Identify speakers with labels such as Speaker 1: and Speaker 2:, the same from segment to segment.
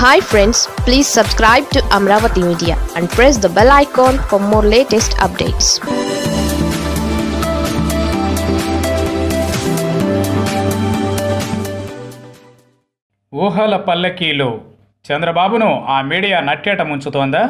Speaker 1: hi friends please subscribe to Amaravati media and press the bell icon for more latest updates
Speaker 2: ఊహల పల్లకీలు చంద్రబాబును ఆ media నట్టేట ముంచుతోందా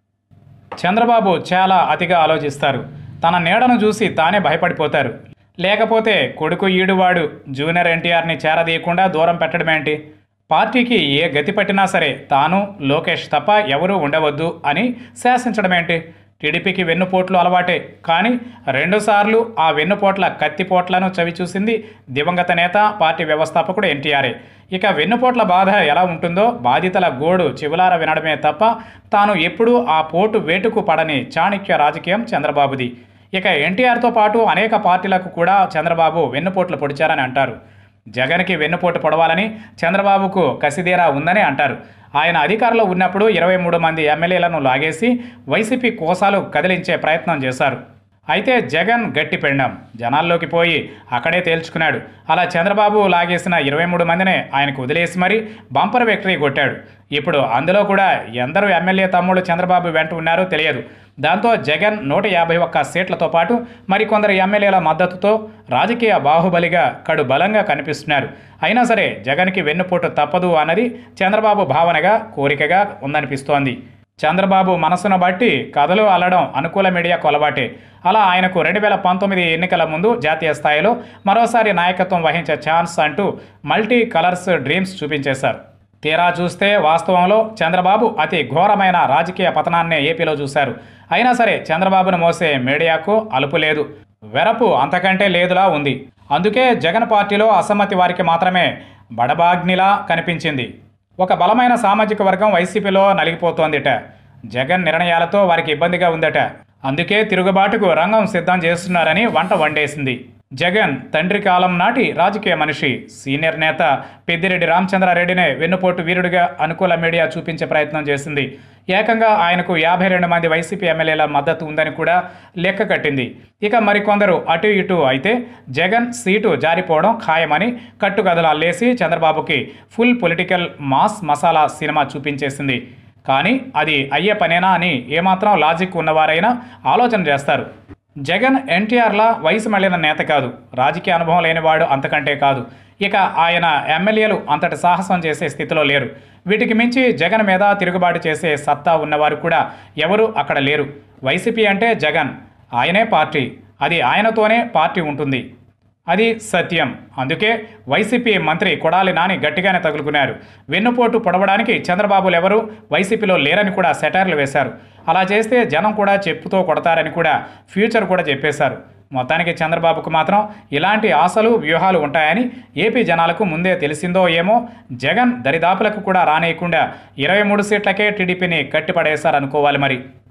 Speaker 2: చంద్రబాబు చాలా అతిగా ఆలోచిస్తారు తన నీడను చూసి తానే భయపడిపోతారు లేకపోతే కొడుకు ఈడువాడు జూనియర్ ఎన్టీఆర్ని చేరదీయకుండా దూరం పెట్టడమేంటి పార్టీకి ఏ గతి పట్టినా సరే తాను లోకేష్ తప్ప ఎవరూ ఉండవద్దు అని శాసించడమేంటి టీడీపీకి వెన్నుపోట్లు అలవాటే కానీ రెండుసార్లు ఆ వెన్నుపోట్ల కత్తిపోట్లను చవిచూసింది దివంగత నేత పార్టీ వ్యవస్థాపకుడు ఎన్టీఆర్ఏ ఇక వెన్నుపోట్ల బాధ ఎలా ఉంటుందో బాధితుల గోడు చెవులార వినడమే తప్ప తాను ఎప్పుడూ ఆ పోటు వేటుకు పడని చాణక్య రాజకీయం చంద్రబాబుది ఇక ఎన్టీఆర్తో పాటు అనేక పార్టీలకు కూడా చంద్రబాబు వెన్నుపోట్లు పొడిచారని అంటారు జగన్కి వెన్నుపోటు పొడవాలని చంద్రబాబుకు కసిదేరా ఉందని అంటారు ఆయన అధికారంలో ఉన్నప్పుడు ఇరవై మూడు మంది ఎమ్మెల్యేలను లాగేసి వైసీపీ కోసాలు కదిలించే ప్రయత్నం చేశారు అయితే జగన్ గట్టి పెండం జనాల్లోకి పోయి అక్కడే తేల్చుకున్నాడు అలా చంద్రబాబు లాగేసిన ఇరవై మూడు మందినే ఆయనకు వదిలేసి మరీ బంపర్ విక్టరీ కొట్టాడు ఇప్పుడు అందులో కూడా ఎందరు ఎమ్మెల్యే తమ్ముడు చంద్రబాబు వెంట ఉన్నారో తెలియదు దాంతో జగన్ నూట యాభై ఒక్క సీట్లతో పాటు మరికొందరు ఎమ్మెల్యేల మద్దతుతో రాజకీయ బాహుబలిగా కడు బలంగా కనిపిస్తున్నారు అయినా సరే జగన్కి వెన్నుపోటు తప్పదు అన్నది చంద్రబాబు భావనగా కోరికగా ఉందనిపిస్తోంది చంద్రబాబు మనసును బట్టి కథలు అల్లడం అనుకూల మీడియా కొలబాటే అలా ఆయనకు రెండు వేల పంతొమ్మిది ఎన్నికల ముందు జాతీయ స్థాయిలో మరోసారి నాయకత్వం వహించే ఛాన్స్ అంటూ మల్టీ కలర్స్ డ్రీమ్స్ చూపించేశారు తీరా చూస్తే వాస్తవంలో చంద్రబాబు అతి ఘోరమైన రాజకీయ పతనాన్నే ఏపీలో చూశారు అయినా సరే చంద్రబాబును మోసే మీడియాకు అలుపు లేదు వెరపు అంతకంటే లేదులా ఉంది అందుకే జగన్ పార్టీలో అసమ్మతి వారికి మాత్రమే బడబాగ్నిలా కనిపించింది ఒక బలమైన సామాజిక వర్గం వైసీపీలో నలిగిపోతోందిట జగన్ నిర్ణయాలతో వారికి ఇబ్బందిగా ఉందట అందుకే తిరుగుబాటుకు రంగం సిద్ధం చేస్తున్నారని వంట వండేసింది జగన్ తండ్రి కాలం నాటి రాజకీయ మనిషి సీనియర్ నేత పెద్దిరెడ్డి రామచంద్రారెడ్డినే వెన్నుపోటు వీరుడిగా అనుకూల మీడియా చూపించే ప్రయత్నం చేసింది ఏకంగా ఆయనకు యాభై రెండు మంది వైసీపీ ఎమ్మెల్యేల మద్దతు ఉందని కూడా లెక్క కట్టింది ఇక మరికొందరు అటు ఇటు అయితే జగన్ సీటు జారిపోవడం ఖాయమని కట్టుకథలు అల్లేసి చంద్రబాబుకి full political mass masala cinema చూపించేసింది కానీ అది అయ్యే పనేనా అని ఏమాత్రం లాజిక్ ఉన్నవారైనా ఆలోచన చేస్తారు జగన్ ఎన్టీఆర్లా వయసు మళ్ళిన నేత కాదు రాజకీయ అనుభవం లేనివాడు అంతకంటే కాదు ఇక ఆయన ఎమ్మెల్యేలు అంతటి సాహసం చేసే స్థితిలో లేరు వీటికి మించి జగన్ మీద తిరుగుబాటు చేసే సత్తా ఉన్నవారు కూడా ఎవరు అక్కడ లేరు వైసీపీ అంటే జగన్ ఆయనే పార్టీ అది ఆయనతోనే పార్టీ ఉంటుంది అది సత్యం అందుకే వైసీపీ మంత్రి కొడాలి నాని గట్టిగానే తగులుకున్నారు వెన్నుపోటు పొడవడానికి చంద్రబాబులు ఎవరు వైసీపీలో లేరని కూడా సెటైర్లు వేశారు అలా చేస్తే జనం కూడా చెప్పుతో కొడతారని కూడా ఫ్యూచర్ కూడా చెప్పేశారు మొత్తానికి చంద్రబాబుకు మాత్రం ఇలాంటి ఆశలు వ్యూహాలు ఉంటాయని ఏపీ జనాలకు ముందే తెలిసిందో ఏమో జగన్ దరిదాపులకు కూడా రానేయకుండా ఇరవై మూడు సీట్లకే టీడీపీని కట్టిపడేశారనుకోవాలి మరి